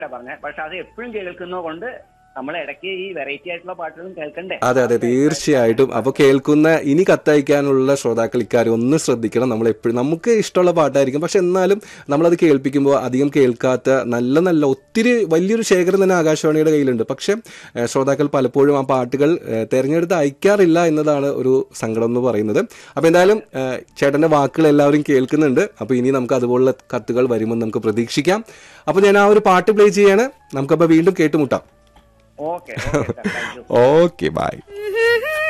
പറഞ്ഞത് പക്ഷെ അത് എപ്പോഴും കേൾക്കുന്നത് കൊണ്ട് നമ്മൾ ഇടയ്ക്ക് ഈ വെറൈറ്റി ആയിട്ടുള്ള പാട്ടുകളും കേൾക്കണ്ടേ അതെ അതെ തീർച്ചയായിട്ടും അപ്പോൾ കേൾക്കുന്ന ഇനി കത്തയക്കാനുള്ള ശ്രോതാക്കൾ ഇക്കാര്യം ഒന്ന് ശ്രദ്ധിക്കണം നമ്മൾ എപ്പോഴും നമുക്ക് ഇഷ്ടമുള്ള പാട്ടായിരിക്കും പക്ഷെ എന്നാലും നമ്മളത് കേൾപ്പിക്കുമ്പോൾ അധികം കേൾക്കാത്ത നല്ല നല്ല ഒത്തിരി വലിയൊരു ശേഖരം തന്നെ ആകാശവാണിയുടെ കയ്യിലുണ്ട് പക്ഷെ ഏഹ്, ശ്രോതാക്കൾ പലപ്പോഴും ആ പാട്ടുകൾ ഏഹ്, തെരഞ്ഞെടുത്ത് അയക്കാറില്ല എന്നതാണ് ഒരു സങ്കടം എന്ന് പറയുന്നത് അപ്പോൾ എന്തായാലും ഏഹ്, ചേട്ടന്റെ വാക്കുകൾ എല്ലാവരും കേൾക്കുന്നുണ്ട് അപ്പോൾ ഇനി നമുക്ക് അതുപോലുള്ള കത്തുകൾ വരുമെന്ന് നമുക്ക് പ്രതീക്ഷിക്കാം അപ്പോൾ ഞാൻ ആ ഒരു പാട്ട് പ്ലേ ചെയ്യാണ് നമുക്കപ്പോൾ വീണ്ടും കേട്ടുമുട്ടാം okay okay thank you okay by